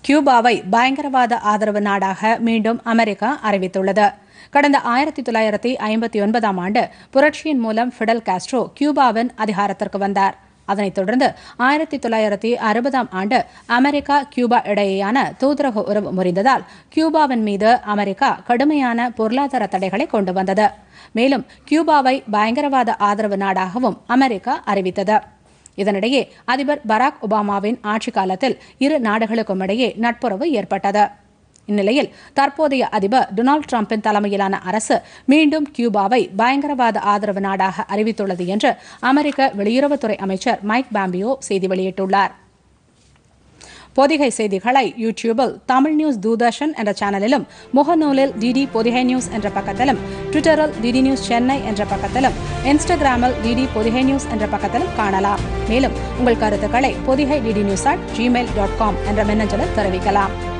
கியூபாவை பயங்கரவாத ஆதரவு நாடாக மீண்டும் அமெரிக்கா அறிவித்துள்ளது கடந்த ஆயிரத்தி தொள்ளாயிரத்தி ஐம்பத்தி ஒன்பதாம் ஆண்டு புரட்சியின் மூலம் ஃபிடல் காஸ்ட்ரோ கியூபாவின் அதிகாரத்திற்கு வந்தார் அதனைத் தொடர்ந்து ஆயிரத்தி தொள்ளாயிரத்தி அறுபதாம் ஆண்டு அமெரிக்கா கியூபா இடையேயான தூதரக உறவு முறிந்ததால் கியூபாவின் மீது அமெரிக்கா கடுமையான பொருளாதார தடைகளை கொண்டு வந்தது மேலும் கியூபாவை பயங்கரவாத ஆதரவு நாடாகவும் அமெரிக்கா அறிவித்தது இதனிடையே அதிபர் பராக் ஒபாமாவின் ஆட்சி காலத்தில் இரு நாடுகளுக்கும் இடையே நட்புறவு ஏற்பட்டது இந்நிலையில் தற்போதைய அதிபர் டொனால்டு டிரம்பின் தலைமையிலான அரசு மீண்டும் கியூபாவை பயங்கரவாத ஆதரவு நாடாக அறிவித்துள்ளது என்று அமெரிக்க வெளியுறவுத்துறை அமைச்சர் மைக் பாம்பியோ செய்தி வெளியிட்டுள்ளார் பொதிகை செய்திகளை யூடியூபில் தமிழ் நியூஸ் தூர்தர்ஷன் என்ற சேனலிலும் முகநூலில் டிடி பொதிகை நியூஸ் என்ற பக்கத்திலும் ட்விட்டரில் டிடி நியூஸ் சென்னை என்ற பக்கத்திலும் இன்ஸ்டாகிராமில் டிடி பொதிகை நியூஸ் என்ற பக்கத்திலும் காணலாம் மேலும் உங்கள் கருத்துக்களை Podhigai DD news at Gmail dot com என்ற மின்னஞ்சலில் தெரிவிக்கலாம்